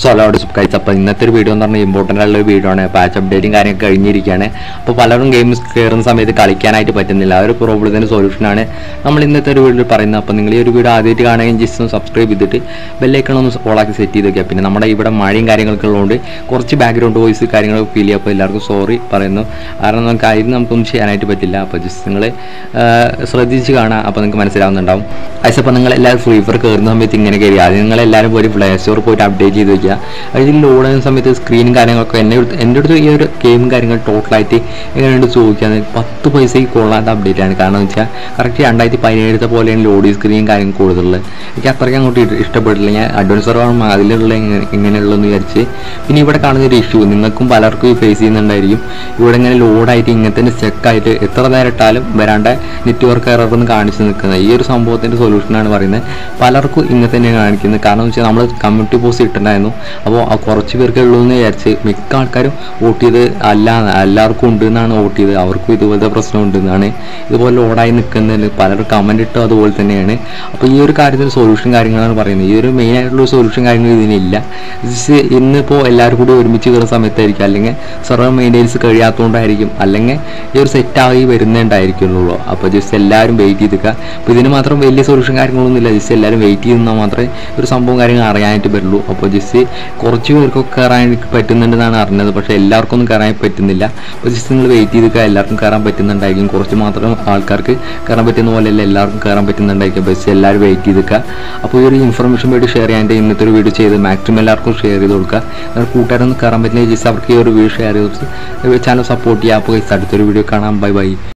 സോലോട് കഴിച്ച അപ്പോൾ ഇന്നത്തെ ഒരു വീഡിയോ എന്ന് പറഞ്ഞാൽ ഇമ്പോർട്ടൻ്റ് ആയിട്ടുള്ള ഒരു വീഡിയോ ആണ് പാച്ച് അപ്ഡേറ്റും കാര്യമൊക്കെ കഴിഞ്ഞിരിക്കുകയാണ് അപ്പോൾ പലരും ഗെയിംസ് കയറുന്ന സമയത്ത് കളിക്കാനായിട്ട് പറ്റുന്നില്ല ആ ഒരു പ്രോബ്ലത്തിന് സൊല്യൂഷനാണ് നമ്മൾ ഇന്നത്തെ ഒരു വീഡിയോ പറയുന്നത് അപ്പോൾ നിങ്ങൾ ഈ ഒരു വീഡിയോ ആദ്യമായിട്ട് കാണുകയും ജസ്റ്റ് ഒന്ന് സബ്സ്ക്രൈബ് ചെയ്തിട്ട് ബെല്ലൈക്കൺ ഒന്ന് ഓളാക്കി സെറ്റ് ചെയ്ത് വെക്കുക പിന്നെ നമ്മുടെ ഇവിടെ മഴയും കാര്യങ്ങളൊക്കെ ഉള്ളതുകൊണ്ട് കുറച്ച് ബാക്ക്ഗ്രൗണ്ട് വോയിസ് കാര്യങ്ങളൊക്കെ ഫീൽ ചെയ്യുക അപ്പോൾ എല്ലാവർക്കും സോറി പറയുന്നു കാരണം നമുക്ക് അതിന് നമുക്കൊന്നും ചെയ്യാനായിട്ട് പറ്റില്ല അപ്പോൾ ജസ്റ്റ് നിങ്ങൾ ശ്രദ്ധിച്ച് കാണാം അപ്പോൾ നിങ്ങൾക്ക് മനസ്സിലാവുന്നുണ്ടാവും അതിപ്പോൾ നിങ്ങൾ എല്ലാവരും ഫ്രീ ഫയർ കയറുന്ന സമയത്ത് ഇങ്ങനെ കയറി ആദ്യം നിങ്ങൾ എല്ലാവരും പോയി പ്ലേ സ്റ്റോർ പോയിട്ട് അപ്ഡേറ്റ് ചെയ്ത് വെക്കുക അതിൽ ലോഡ് ചെയ്യുന്ന സമയത്ത് സ്ക്രീനും കാര്യങ്ങളൊക്കെ എന്നെ അടുത്ത് എൻ്റെ അടുത്ത് ഈ ഒരു ഗെയിമും കാര്യങ്ങൾ ടോട്ടലായിട്ട് എങ്ങനെയുണ്ട് ചോദിക്കാൻ പത്ത് പൈസയ്ക്ക് കൊള്ളാത്ത അപ്ഡേറ്റ് ആണ് കാരണം എന്ന് വെച്ചാൽ കറക്റ്റ് രണ്ടായിരത്തി പതിനേഴത്തെ പോലെയാണ് ലോഡിങ് സ്ക്രീനും കാര്യങ്ങൾ കൂടുതലുള്ളത് എനിക്ക് അത്രയ്ക്ക് അങ്ങോട്ട് ഇഷ്ട- ഇഷ്ടപ്പെട്ടില്ല ഞാൻ അഡ്വാൻസർ ആണ് അതിലുള്ള എങ്ങനെ- എങ്ങനെയുള്ളതെന്ന് വിചാരിച്ച് പിന്നെ ഇവിടെ കാണുന്ന ഒരു ഇഷ്യൂ നിങ്ങൾക്കും പലർക്കും ഫേസ് ചെയ്യുന്നുണ്ടായിരിക്കും ഇവിടെ ഇങ്ങനെ ലോഡായിട്ട് ഇങ്ങനെ തന്നെ സ്റ്റക്കായിട്ട് എത്ര നേരം ഇട്ടാലും വരാണ്ട നെറ്റ്വർക്ക് എറർ എന്ന് കാണിച്ച് നിൽക്കുന്നത് ഈ ഒരു സംഭവത്തിൻ്റെ സൊല്യൂഷനാണ് പറയുന്നത് പലർക്കും ഇങ്ങനെ തന്നെ കാണിക്കുന്നത് കാരണം എന്ന് വെച്ചാൽ നമ്മൾ കമ്മ്യൂണിറ്റി പോസ്റ്റ് ഇട്ടിട്ടുണ്ടായിരുന്നു അപ്പോൾ ആ കുറച്ച് പേർക്കേ ഉള്ളൂ എന്ന് വിചാരിച്ച് മിക്ക ആൾക്കാരും വോട്ട് ചെയ്ത് അല്ല എല്ലാവർക്കും ഉണ്ട് എന്നാണ് വോട്ട് ചെയ്ത് അവർക്കും ഇതുപോലത്തെ പ്രശ്നം ഉണ്ട് എന്നാണ് ഇതുപോലെ ലോഡായി നിൽക്കുന്നതിൽ പലരും കമൻറ്റ് ഇട്ടും അതുപോലെ തന്നെയാണ് അപ്പോൾ ഈ ഒരു കാര്യത്തിൽ സൊല്യൂഷൻ കാര്യങ്ങളാണ് പറയുന്നത് ഈ ഒരു മെയിൻ ആയിട്ടുള്ള സൊല്യൂഷൻ കാര്യങ്ങൾ ഇതിനില്ല ജസ്റ്റ് ഇന്നിപ്പോൾ എല്ലാവരും കൂടി ഒരുമിച്ച് കയറുന്ന സമയത്തായിരിക്കും അല്ലെങ്കിൽ സെർവർ മെയിൻ്റെനൻസ് കഴിയാത്തതുകൊണ്ടായിരിക്കും അല്ലെങ്കിൽ ഈ ഒരു സെറ്റായി വരുന്നുണ്ടായിരിക്കുള്ളൂ അപ്പോൾ ജസ്റ്റ് എല്ലാവരും വെയിറ്റ് ചെയ്തിക്കുക അപ്പോൾ ഇതിന് മാത്രം വലിയ സൊല്യൂഷൻ കാര്യങ്ങളൊന്നും ഇല്ല ജസ്റ്റ് എല്ലാവരും വെയിറ്റ് ചെയ്യുന്നാൽ മാത്രമേ ഒരു സംഭവം കാര്യങ്ങൾ അറിയാനായിട്ട് പറ്റുള്ളൂ അപ്പോൾ ജസ്റ്റ് കുറച്ച് പേർക്കൊക്കെ കയറാൻ പറ്റുന്നുണ്ടെന്നാണ് അറിഞ്ഞത് പക്ഷേ എല്ലാവർക്കും ഒന്നും കയറാൻ പറ്റുന്നില്ല അപ്പോൾ ജസ്റ്റ് നിങ്ങൾ വെയിറ്റ് ചെയ്തിക്കുക എല്ലാവർക്കും കയറാൻ പറ്റുന്നുണ്ടായിരിക്കും കുറച്ച് മാത്രം ആൾക്കാർക്ക് കയറാൻ പറ്റുന്ന പോലെയല്ല എല്ലാവർക്കും കയറാൻ പറ്റുന്നുണ്ടായിരിക്കും അപ്പോൾ ജസ്റ്റ് എല്ലാവരും വെയിറ്റ് ചെയ്തിക്കുക അപ്പോൾ ഈ ഒരു ഇൻഫർമേഷൻ വേണ്ടി ഷെയർ ചെയ്യാൻ ഇന്നത്തെ ഒരു വീഡിയോ ചെയ്ത് മാക്സിമം എല്ലാവർക്കും ഷെയർ ചെയ്ത് കൊടുക്കുക നിങ്ങൾ കൂട്ടുകാരൊന്നും കയറാൻ പറ്റില്ല ജസ്റ്റ് അവർക്ക് ഈ ഒരു വീഡിയോ ഷെയർ ചെയ്ത് ചാനൽ സപ്പോർട്ട് ചെയ്യുക അപ്പോൾ guys, അടുത്തൊരു വീഡിയോ കാണാം ബൈ ബൈ